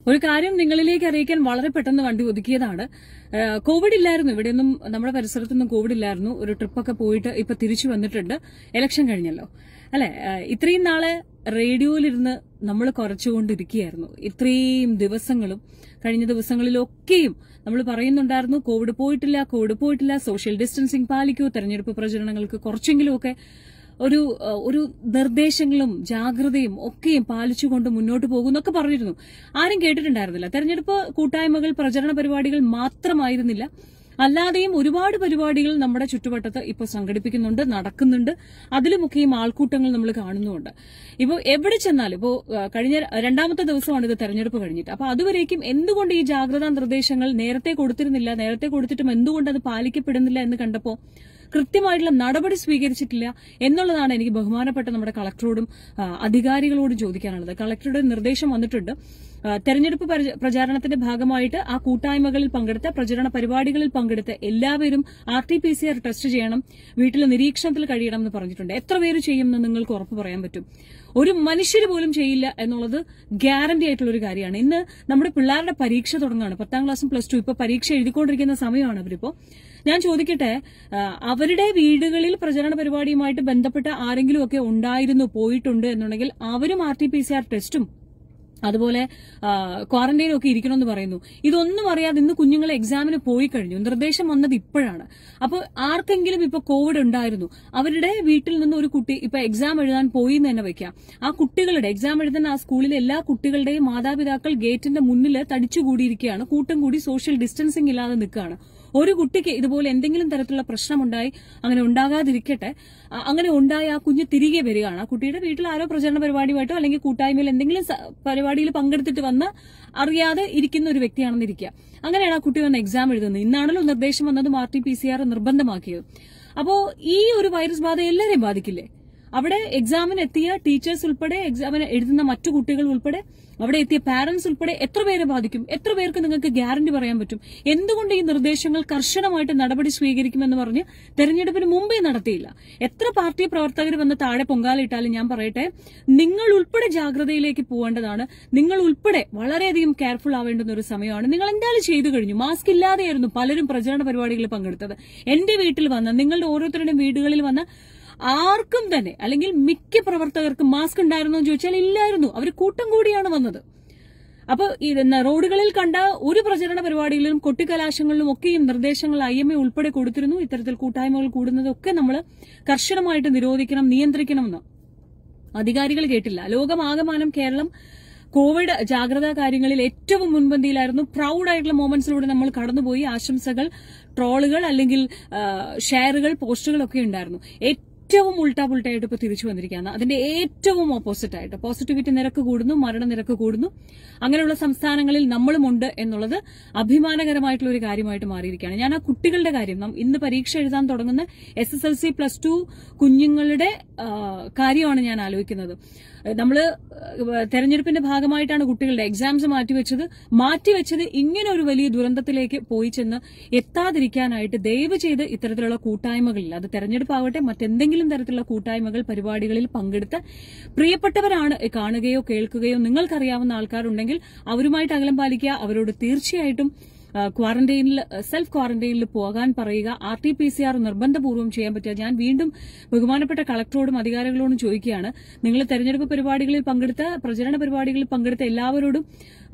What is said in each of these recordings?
ഒരു കാര്യം നിങ്ങളിലേക്ക് അറിയിക്കാൻ വളരെ പെട്ടെന്ന് വണ്ടി ഒതുക്കിയതാണ് ഏഹ് കോവിഡ് ഇല്ലായിരുന്നു ഇവിടെയൊന്നും നമ്മുടെ പരിസരത്തൊന്നും കോവിഡ് ഇല്ലായിരുന്നു ഒരു ട്രിപ്പൊക്കെ പോയിട്ട് ഇപ്പൊ തിരിച്ചു വന്നിട്ടുണ്ട് ഇലക്ഷൻ കഴിഞ്ഞല്ലോ അല്ലെ ഏഹ് ഇത്രയും നാളെ റേഡിയോയിലിരുന്ന് നമ്മൾ കുറച്ചുകൊണ്ടിരിക്കുകയായിരുന്നു ഇത്രയും ദിവസങ്ങളും കഴിഞ്ഞ ദിവസങ്ങളിലൊക്കെയും നമ്മൾ പറയുന്നുണ്ടായിരുന്നു കോവിഡ് പോയിട്ടില്ല കോവിഡ് പോയിട്ടില്ല സോഷ്യൽ ഡിസ്റ്റൻസിംഗ് പാലിക്കൂ തെരഞ്ഞെടുപ്പ് പ്രചരണങ്ങൾക്ക് കുറച്ചെങ്കിലുമൊക്കെ ഒരു ഏഹ്, ഒരു നിർദ്ദേശങ്ങളും ജാഗ്രതയും ഒക്കെയും പാലിച്ചുകൊണ്ട് മുന്നോട്ട് പോകുന്നൊക്കെ പറഞ്ഞിരുന്നു ആരും കേട്ടിട്ടുണ്ടായിരുന്നില്ല തെരഞ്ഞെടുപ്പ് കൂട്ടായ്മകൾ പ്രചരണ പരിപാടികൾ മാത്രമായിരുന്നില്ല അല്ലാതെയും ഒരുപാട് പരിപാടികൾ നമ്മുടെ ചുറ്റുവട്ടത്ത് ഇപ്പോൾ സംഘടിപ്പിക്കുന്നുണ്ട് നടക്കുന്നുണ്ട് അതിലുമൊക്കെയും ആൾക്കൂട്ടങ്ങൾ നമ്മൾ കാണുന്നുമുണ്ട് ഇപ്പോൾ എവിടെ ചെന്നാലും ഇപ്പോൾ കഴിഞ്ഞ രണ്ടാമത്തെ ദിവസമാണ് ഇത് തെരഞ്ഞെടുപ്പ് കഴിഞ്ഞിട്ട് അപ്പൊ അതുവരേക്കും എന്തുകൊണ്ട് ഈ ജാഗ്രതാ നിർദ്ദേശങ്ങൾ നേരത്തെ കൊടുത്തിരുന്നില്ല നേരത്തെ കൊടുത്തിട്ടും എന്തുകൊണ്ട് അത് പാലിക്കപ്പെടുന്നില്ല എന്ന് കണ്ടപ്പോൾ കൃത്യമായിട്ടുള്ള നടപടി സ്വീകരിച്ചിട്ടില്ല എന്നുള്ളതാണ് എനിക്ക് ബഹുമാനപ്പെട്ട നമ്മുടെ കളക്ടറോടും ആ, അധികാരികളോടും ചോദിക്കാനുള്ളത് കളക്ടറുടെ നിർദ്ദേശം വന്നിട്ടുണ്ട് ആ, തെരഞ്ഞെടുപ്പ് പരി- പ്രചാരണത്തിന്റെ ഭാഗമായിട്ട് ആ കൂട്ടായ്മകളിൽ പങ്കെടുത്ത പ്രചരണ പരിപാടികളിൽ പങ്കെടുത്ത എല്ലാവരും R T P C R test ചെയ്യണം വീട്ടിൽ നിരീക്ഷണത്തിൽ കഴിയണം എന്ന് പറഞ്ഞിട്ടുണ്ട് എത്ര പേര് ചെയ്യുമെന്ന് നിങ്ങൾക്ക് ഉറപ്പ് പറയാൻ പറ്റും ഒരു മനുഷ്യർ പോലും ചെയ്യില്ല എന്നുള്ളത് ഗ്യാരണ്ടി ആയിട്ടുള്ള ഒരു കാര്യമാണ് ഇന്ന് നമ്മുടെ പിള്ളേരുടെ പരീക്ഷ തുടങ്ങുകയാണ് പത്താം ക്ലാസ്സും പ്ലസ് ടു ഇപ്പൊ പരീക്ഷ എഴുതിക്കൊണ്ടിരിക്കുന്ന സമയമാണ് അവരിപ്പോ ഞാൻ ചോദിക്കട്ടെ ആ, അവരുടെ വീടുകളിൽ പ്രചരണ പരിപാടിയുമായിട്ട് ബന്ധപ്പെട്ട ആരെങ്കിലും ഒക്കെ ഉണ്ടായിരുന്നു പോയിട്ടുണ്ട് എന്നുണ്ടെങ്കിൽ അവരും R T P C R ടെസ്റ്റും അതുപോലെ ക്വാറന്റൈനും ഒക്കെ ഇരിക്കണമെന്ന് പറയുന്നു ഇതൊന്നും അറിയാതെ ഇന്ന് കുഞ്ഞുങ്ങൾ എക്സാമിന് പോയി കഴിഞ്ഞു നിർദ്ദേശം വന്നത് ഇപ്പോഴാണ് അപ്പോൾ ആർക്കെങ്കിലും ഇപ്പൊ കോവിഡ് ഉണ്ടായിരുന്നു അവരുടെ വീട്ടിൽ നിന്ന് ഒരു കുട്ടി ഇപ്പൊ എക്സാം എഴുതാൻ പോയി എന്ന് തന്നെ വെക്കാം ആ കുട്ടികളുടെ എക്സാം എഴുതുന്ന ആ സ്കൂളിലെ എല്ലാ കുട്ടികളുടെയും മാതാപിതാക്കൾ ഗേറ്റിന്റെ മുന്നിൽ തടിച്ചുകൂടിയിരിക്കുകയാണ് കൂട്ടം കൂടി സോഷ്യൽ ഡിസ്റ്റൻസിംഗ് ഇല്ലാതെ നിൽക്കുകയാണ് ഒരു കുട്ടിക്ക് ഇതുപോലെ എന്തെങ്കിലും തരത്തിലുള്ള പ്രശ്നമുണ്ടായി അങ്ങനെ ഉണ്ടാകാതിരിക്കട്ടെ അ- അങ്ങനെ ഉണ്ടായി ആ കുഞ്ഞ് തിരികെ വരികയാണ് ആ കുട്ടിയുടെ വീട്ടിൽ ആരോ പ്രചരണ പരിപാടിയുമായിട്ടോ അല്ലെങ്കിൽ കൂട്ടായ്മയിൽ എന്തെങ്കിലും സ- പരിപാടിയിൽ പങ്കെടുത്തിട്ട് വന്ന് അറിയാതെ ഇരിക്കുന്ന ഒരു വ്യക്തിയാണെന്ന് ഇരിക്കുക അങ്ങനെയാണ് ആ കുട്ടി വന്ന് എക്സാം എഴുതുന്നത് ഇന്നാണല്ലോ നിർദ്ദേശം വന്നതും R T P C R നിർബന്ധമാക്കിയത് അപ്പോ ഈ ഒരു വൈറസ് ബാധ എല്ലാവരെയും ബാധിക്കില്ലേ അവിടെ എക്സാമിന് എത്തിയ ടീച്ചേഴ്സ് ഉൾപ്പെടെ എക്സാമിന് എഴുതുന്ന മറ്റു കുട്ടികൾ ഉൾപ്പെടെ അവിടെ എത്തിയ പാരന്റ്സ് ഉൾപ്പെടെ എത്ര പേരെ ബാധിക്കും എത്ര പേർക്ക് നിങ്ങൾക്ക് ഗ്യാരണ്ടി പറയാൻ പറ്റും എന്തുകൊണ്ട് ഈ നിർദ്ദേശങ്ങൾ കർശനമായിട്ട് നടപടി സ്വീകരിക്കുമെന്ന് പറഞ്ഞ് തെരഞ്ഞെടുപ്പിന് മുമ്പേ നടത്തിയില്ല എത്ര പാർട്ടി പ്രവർത്തകർ വന്ന് താഴെ പൊങ്കാലയിട്ടാലും ഞാൻ പറയട്ടെ നിങ്ങൾ ഉൾപ്പെടെ ജാഗ്രതയിലേക്ക് പോകേണ്ടതാണ് നിങ്ങൾ ഉൾപ്പെടെ വളരെയധികം കെയർഫുൾ ആവേണ്ടുന്ന ഒരു സമയമാണ് നിങ്ങൾ എന്തായാലും ചെയ്തു കഴിഞ്ഞു മാസ്ക് ഇല്ലാതെയായിരുന്നു പലരും പ്രചരണ പരിപാടികളിൽ പങ്കെടുത്തത് എന്റെ വീട്ടിൽ വന്ന നിങ്ങളുടെ ഓരോരുത്തരുടെയും വീടുകളിൽ വന്ന ആർക്കും തന്നെ അല്ലെങ്കിൽ മിക്ക പ്രവർത്തകർക്കും മാസ്ക് ഉണ്ടായിരുന്നോ എന്ന് ചോദിച്ചാൽ ഇല്ലായിരുന്നു അവർ കൂട്ടം കൂടിയാണ് വന്നത് അപ്പൊ ഇത് ന- റോഡുകളിൽ കണ്ട ഒരു പ്രചരണ പരിപാടികളിലും കൊട്ടിക്കലാശങ്ങളിലും ഒക്കെയും നിർദ്ദേശങ്ങൾ ഐ എം എ ഉൾപ്പെടെ കൊടുത്തിരുന്നു ഇത്തരത്തിൽ കൂട്ടായ്മകൾ കൂടുന്നതൊക്കെ നമ്മൾ കർശനമായിട്ട് നിരോധിക്കണം നിയന്ത്രിക്കണമെന്ന് അധികാരികൾ കേട്ടില്ല ലോകമാകമാനം കേരളം കോവിഡ് ജാഗ്രതാ കാര്യങ്ങളിൽ ഏറ്റവും മുൻപന്തിയിലായിരുന്നു പ്രൗഡ് ആയിട്ടുള്ള മൊമെന്റ്സിലൂടെ നമ്മൾ കടന്നുപോയി ആശംസകൾ ട്രോളുകൾ അല്ലെങ്കിൽ ആ, ഷെയറുകൾ പോസ്റ്റുകളൊക്കെ ഉണ്ടായിരുന്നു ഏറ്റവും ഉൾട്ടാ പുൾട്ടായിട്ട് ഇപ്പൊ തിരിച്ചു വന്നിരിക്കുകയാണ് അതിന്റെ ഏറ്റവും ഓപ്പോസിറ്റ് ആയിട്ട് പോസിറ്റിവിറ്റി നിരക്ക് കൂടുന്നു മരണനിരക്ക് കൂടുന്നു അങ്ങനെയുള്ള സംസ്ഥാനങ്ങളിൽ നമ്മളുമുണ്ട് എന്നുള്ളത് അഭിമാനകരമായിട്ടുള്ള ഒരു കാര്യമായിട്ട് മാറിയിരിക്കുകയാണ് ഞാൻ ആ കുട്ടികളുടെ കാര്യം നം- ഇന്ന് പരീക്ഷ എഴുതാൻ തുടങ്ങുന്ന S S L C plus two കുഞ്ഞുങ്ങളുടെ ആ, കാര്യമാണ് ഞാൻ ആലോചിക്കുന്നത് നമ്മൾ തെരഞ്ഞെടുപ്പിന്റെ ഭാഗമായിട്ടാണ് കുട്ടികളുടെ എക്സാംസ് മാറ്റിവെച്ചത് മാറ്റിവെച്ചത് ഇങ്ങനെ ഒരു വലിയ ദുരന്തത്തിലേക്ക് പോയി ചെന്ന് എത്താതിരിക്കാനായിട്ട് ദയവ് ചെയ്ത് ഇത്തരത്തിലുള്ള കൂട്ടായ്മകളിൽ അത് തെരഞ്ഞെടുപ്പാവട്ടെ മറ്റെന്തെങ്കിലും തരത്തിലുള്ള കൂട്ടായ്മകൾ പരിപാടികളിൽ പങ്കെടുത്ത് പ്രിയപ്പെട്ടവരാണ് കാണുകയോ കേൾക്കുകയോ നിങ്ങൾക്കറിയാവുന്ന ആൾക്കാരുണ്ടെങ്കിൽ അവരുമായിട്ട് അകലം പാലിക്കുക അവരോട് തീർച്ചയായിട്ടും ആ, ക്വാറന്റൈനിൽ സെൽഫ് ക്വാറന്റൈനിൽ പോകാൻ പറയുക R T P C R നിർബന്ധപൂർവ്വം ചെയ്യാൻ പറ്റുക ഞാൻ വീണ്ടും ബഹുമാനപ്പെട്ട കളക്ടറോടും അധികാരികളോടും ചോദിക്കുകയാണ് നിങ്ങൾ തെരഞ്ഞെടുപ്പ് പരിപാടികളിൽ പങ്കെടുത്ത പ്രചരണ പരിപാടികളിൽ പങ്കെടുത്ത എല്ലാവരോടും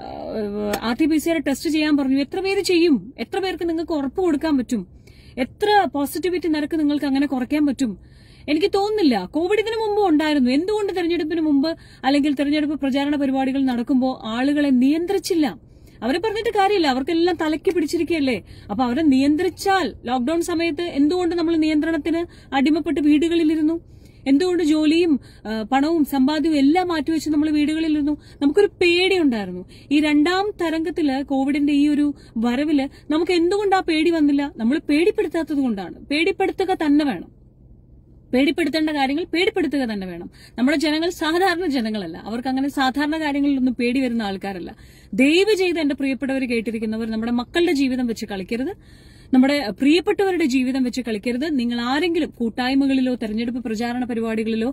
R T P C R test ചെയ്യാൻ പറഞ്ഞു എത്ര പേര് ചെയ്യും എത്ര പേർക്ക് നിങ്ങൾക്ക് ഉറപ്പ് കൊടുക്കാൻ പറ്റും എത്ര പോസിറ്റിവിറ്റി നിരക്ക് നിങ്ങൾക്ക് അങ്ങനെ കുറയ്ക്കാൻ പറ്റും എനിക്ക് തോന്നുന്നില്ല കോവിഡ് ഇതിനു മുമ്പ് ഉണ്ടായിരുന്നു എന്തുകൊണ്ട് തെരഞ്ഞെടുപ്പിന് മുമ്പ് അല്ലെങ്കിൽ തെരഞ്ഞെടുപ്പ് പ്രചാരണ പരിപാടികൾ നടക്കുമ്പോൾ ആളുകളെ നിയന്ത്രിച്ചില്ല അവരെ പറഞ്ഞിട്ട് കാര്യമില്ല അവർക്കെല്ലാം തലയ്ക്ക് പിടിച്ചിരിക്കുകയല്ലേ അപ്പൊ അവരെ നിയന്ത്രിച്ചാൽ ലോക്ഡൌൺ സമയത്ത് എന്തുകൊണ്ട് നമ്മൾ നിയന്ത്രണത്തിന് അടിമപ്പെട്ട് വീടുകളിലിരുന്നു എന്തുകൊണ്ട് ജോലിയും ആ, പണവും സമ്പാദ്യവും എല്ലാം മാറ്റിവെച്ച് നമ്മൾ വീടുകളിലിരുന്നു നമുക്കൊരു പേടി ഉണ്ടായിരുന്നു ഈ രണ്ടാം തരംഗത്തില് കോവിഡിന്റെ ഈ ഒരു വരവില് നമുക്ക് എന്തുകൊണ്ട് ആ പേടി വന്നില്ല നമ്മൾ പേടിപ്പെടുത്താത്തത് കൊണ്ടാണ് പേടിപ്പെടുത്തുക തന്നെ വേണം പേടിപ്പെടുത്തേണ്ട കാര്യങ്ങൾ പേടിപ്പെടുത്തുക തന്നെ വേണം നമ്മുടെ ജനങ്ങൾ സാധാരണ ജനങ്ങളല്ല അവർക്ക് അങ്ങനെ സാധാരണ കാര്യങ്ങളിലൊന്നും പേടി വരുന്ന ആൾക്കാരല്ല ദയവ് ചെയ്ത് എന്റെ പ്രിയപ്പെട്ടവർ കേട്ടിരിക്കുന്നവർ നമ്മുടെ മക്കളുടെ ജീവിതം വെച്ച് കളിക്കരുത് നമ്മുടെ പ്രിയപ്പെട്ടവരുടെ ജീവിതം വെച്ച് കളിക്കരുത് നിങ്ങൾ ആരെങ്കിലും കൂട്ടായ്മകളിലോ തെരഞ്ഞെടുപ്പ് പ്രചാരണ പരിപാടികളിലോ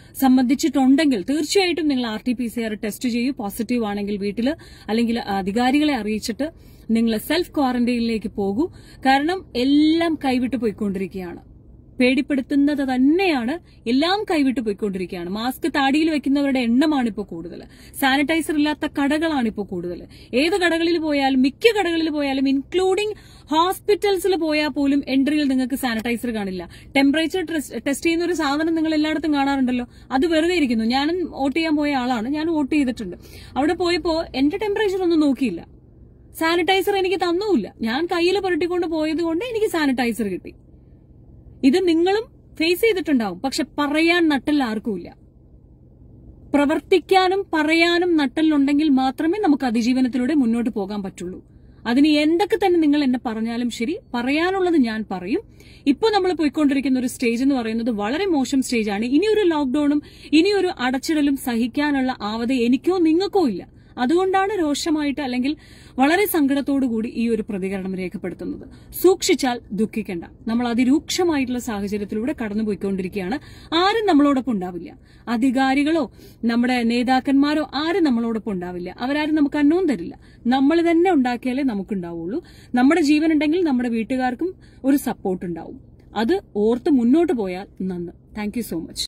സംബന്ധിച്ചിട്ടുണ്ടെങ്കിൽ തീർച്ചയായിട്ടും നിങ്ങൾ R T P C R test ചെയ്യൂ പോസിറ്റീവ് ആണെങ്കിൽ വീട്ടിൽ അല്ലെങ്കിൽ അധികാരികളെ അറിയിച്ചിട്ട് നിങ്ങൾ സെൽഫ് ക്വാറന്റൈനിലേക്ക് പോകൂ കാരണം എല്ലാം കൈവിട്ട് പോയിക്കൊണ്ടിരിക്കുകയാണ് പേടിപ്പെടുത്തുന്നത് തന്നെയാണ് എല്ലാം കൈവിട്ട് പോയിക്കൊണ്ടിരിക്കുകയാണ് മാസ്ക് താടിയിൽ വെക്കുന്നവരുടെ എണ്ണമാണ് ഇപ്പോൾ കൂടുതൽ സാനിറ്റൈസർ ഇല്ലാത്ത കടകളാണ് ഇപ്പോൾ കൂടുതൽ ഏത് കടകളിൽ പോയാലും മിക്ക കടകളിൽ പോയാലും ഇൻക്ലൂഡിംഗ് ഹോസ്പിറ്റൽസിൽ പോയാൽ പോലും എൻട്രിയിൽ നിങ്ങൾക്ക് സാനിറ്റൈസർ കാണില്ല ടെമ്പറേച്ചർ ടെസ്റ്റ് ചെയ്യുന്ന ഒരു സാധനം നിങ്ങൾ എല്ലായിടത്തും കാണാറുണ്ടല്ലോ അത് വെറുതെ ഇരിക്കുന്നു ഞാനും വോട്ട് ചെയ്യാൻ പോയ ആളാണ് ഞാൻ വോട്ട് ചെയ്തിട്ടുണ്ട് അവിടെ പോയപ്പോ എന്റെ ടെമ്പറേച്ചർ ഒന്നും നോക്കിയില്ല സാനിറ്റൈസർ എനിക്ക് തന്നുമില്ല ഞാൻ കയ്യിൽ പുരട്ടിക്കൊണ്ട് പോയത് കൊണ്ട് എനിക്ക് സാനിറ്റൈസർ കിട്ടി ഇത് നിങ്ങളും ഫേസ് ചെയ്തിട്ടുണ്ടാവും പക്ഷെ പറയാൻ നട്ടൽ ആർക്കുമില്ല പ്രവർത്തിക്കാനും പറയാനും നട്ടലുണ്ടെങ്കിൽ മാത്രമേ നമുക്ക് അതിജീവനത്തിലൂടെ മുന്നോട്ട് പോകാൻ പറ്റുള്ളൂ അതിന് എന്തൊക്കെ തന്നെ നിങ്ങൾ എന്നെ പറഞ്ഞാലും ശരി പറയാനുള്ളത് ഞാൻ പറയും ഇപ്പോൾ നമ്മൾ പോയിക്കൊണ്ടിരിക്കുന്ന ഒരു സ്റ്റേജ് എന്ന് പറയുന്നത് വളരെ മോശം സ്റ്റേജാണ് ഇനിയൊരു ലോക്ക്ഡൌണും ഇനിയൊരു അടച്ചിടലും സഹിക്കാനുള്ള ആവത എനിക്കോ നിങ്ങൾക്കോ ഇല്ല അതുകൊണ്ടാണ് രോഷമായിട്ട് അല്ലെങ്കിൽ വളരെ സങ്കടത്തോടുകൂടി ഈ ഒരു പ്രതികരണം രേഖപ്പെടുത്തുന്നത് സൂക്ഷിച്ചാൽ ദുഃഖിക്കേണ്ട നമ്മൾ അതിരൂക്ഷമായിട്ടുള്ള സാഹചര്യത്തിലൂടെ കടന്നുപോയിക്കൊണ്ടിരിക്കുകയാണ് ആരും നമ്മളോടൊപ്പം ഉണ്ടാവില്ല അധികാരികളോ നമ്മുടെ നേതാക്കന്മാരോ ആരും നമ്മളോടൊപ്പം ഉണ്ടാവില്ല അവരാരും നമുക്ക് അന്നവും തരില്ല നമ്മൾ തന്നെ ഉണ്ടാക്കിയാലേ നമുക്കുണ്ടാവുള്ളൂ നമ്മുടെ ജീവൻ ഉണ്ടെങ്കിൽ നമ്മുടെ വീട്ടുകാർക്കും ഒരു സപ്പോർട്ട് ഉണ്ടാവും അത് ഓർത്ത് മുന്നോട്ട് പോയാൽ നന്ന് താങ്ക് സോ മച്ച്